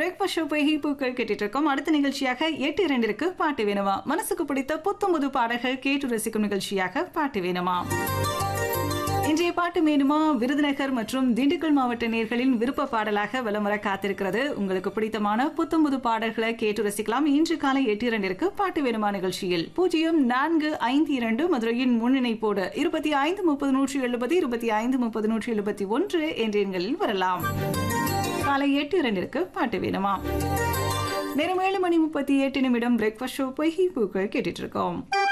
breakfast show போய் பூக்கள் கேட்டுட்டு இருக்கோம் அடுத்த நிகழ்ச்சியாக எட்டு இரண்டிற்கு பாட்டு வேணுமா மனசுக்கு பிடித்த புத்தம்புது பாடல்கள் கேட்டு ரசிக்கும் நிகழ்ச்சியாக பாட்டு வேணுமா இன்றைய பாட்டு வேணுமா விருதுநகர் மற்றும் திண்டுக்கல் மாவட்ட நேர்களின் விருப்ப பாடலாக வலம் வர காத்திருக்கிறது உங்களுக்கு பிடித்தமான புத்தம்புது பாடல்களை கேட்டு ரசிக்கலாம் இன்று காலை எட்டு இரண்டிற்கு பாட்டு வேணுமா நிகழ்ச்சியில் பூஜ்ஜியம் நான்கு ஐந்து இரண்டு மதுரையின் முன்னிணைப்போடு இருபத்தி ஐந்து முப்பது நூற்றி எழுபது இருபத்தி ஐந்து முப்பது நூற்றி எழுபத்தி ஒன்று என்ற எண்களில் வரலாம் காலை எட்டு இரண்டிற்கு பாட்டு வேணுமா நேரம் ஏழு மணி முப்பத்தி எட்டு நிமிடம் பிரேக்ஃபாஸ்ட் ஷோ பொய்கி பூக்கள் கேட்டுட்டு இருக்கோம்